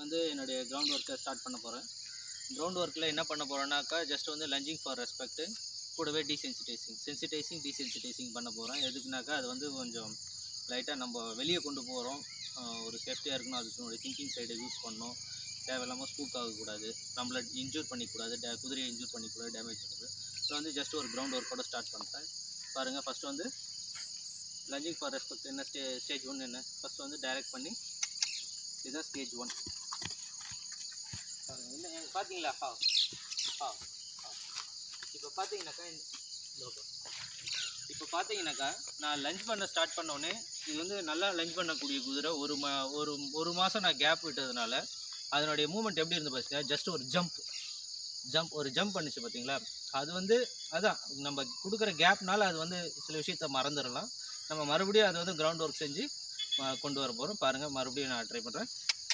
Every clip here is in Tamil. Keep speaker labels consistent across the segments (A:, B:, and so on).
A: வந்து என்னுடைய கிரவுண்ட் ஒர்க்கை ஸ்டார்ட் பண்ண போகிறேன் கிரவுண்ட் ஒர்க்கில் என்ன பண்ண போகிறேன்னாக்கா ஜஸ்ட் வந்து லஞ்சிங் ஃபார் ரெஸ்பெக்ட்டு கூடவே டீசென்சிடைசிங் சென்சிடைசிங் டீசென்சிடைசிங் பண்ண போகிறேன் எதுக்குனாக்கா அது வந்து கொஞ்சம் லைட்டாக நம்ம வெளியே கொண்டு போகிறோம் ஒரு சேஃப்டியாக இருக்கணும் அதுக்கு நம்மளுடைய திங்கிங் சைடை யூஸ் பண்ணணும் தேவையில்லாமல் ஸ்பூக் ஆகக்கூடாது நம்மளை இன்ஜூர் பண்ணிக்கூடாது டே குதிரையை இன்ஜூர் பண்ணிக்கூடாது டேமேஜ் பண்ணக்கூடாது இதில் வந்து ஜஸ்ட் ஒரு கிரவுண்ட் ஒர்க்கோட ஸ்டார்ட் பண்ணுறேன் பாருங்கள் ஃபஸ்ட்டு வந்து லஞ்சிங் ஃபார் ரெஸ்பெக்ட் என்ன ஸ்டே ஸ்டேஜ் ஒன் என்ன ஃபஸ்ட் வந்து டைரக்ட் பண்ணி இதுதான் ஸ்டேஜ் ஒன் பாருங்க என்ன என்ன- பார்த்தீங்களா ஹா ஹா ஹா இப்போ பார்த்தீங்கன்னாக்கா இப்போ பார்த்தீங்கன்னாக்கா நான் லஞ்ச் பண்ண ஸ்டார்ட் பண்ணோடனே இது வந்து நல்லா லஞ்ச் பண்ணக்கூடிய குதிரை ஒரு மா ஒரு ஒரு மாதம் நான் கேப் விட்டதுனால அதனுடைய மூமெண்ட் எப்படி இருந்து பார்த்தீங்கன்னா ஜஸ்ட் ஒரு ஜம்ப் ஜம்ப் ஒரு ஜம்ப் பண்ணுச்சு பார்த்தீங்களா அது வந்து அதான் நம்ம கொடுக்குற கேப்னால அது வந்து சில விஷயத்த மறந்துடலாம் நம்ம மறுபடியும் அதை வந்து கிரவுண்ட் ஒர்க் செஞ்சு ஆ, கொண்டு வர போகிறோம் பாருங்கள் மறுபடியும் நான் ட்ரை பண்ணுறேன்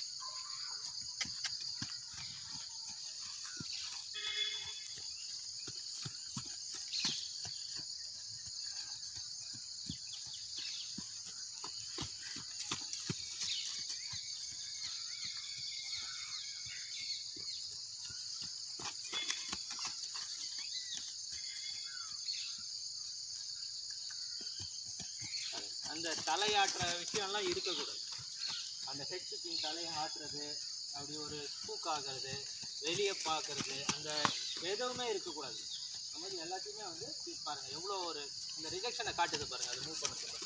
A: அந்த தலையாட்டுற விஷயம்லாம் இருக்கக்கூடாது அந்த ஹெட் சுத்திங் தலையை ஆட்டுறது அப்படி ஒரு ஸ்பூக் ஆகிறது வெளியே பார்க்கறது அந்த எதுவுமே இருக்கக்கூடாது அந்த மாதிரி எல்லாத்தையுமே வந்து keep பாருங்க எவ்வளோ ஒரு இந்த ரிஜெக்ஷனை காட்டுது பாருங்க அது மூவ் பண்ண சொல்ல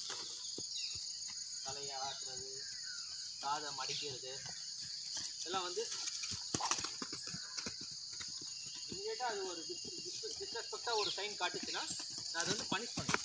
A: தலையை ஆட்டுறது காதை மடிக்கிறது இதெல்லாம் வந்து இமீடியட்டாக அது ஒரு டிஸ்ரெஸ்பெக்டாக ஒரு சைன் காட்டுச்சுன்னா நான் அதை வந்து பனிஷ் பண்ணுவேன்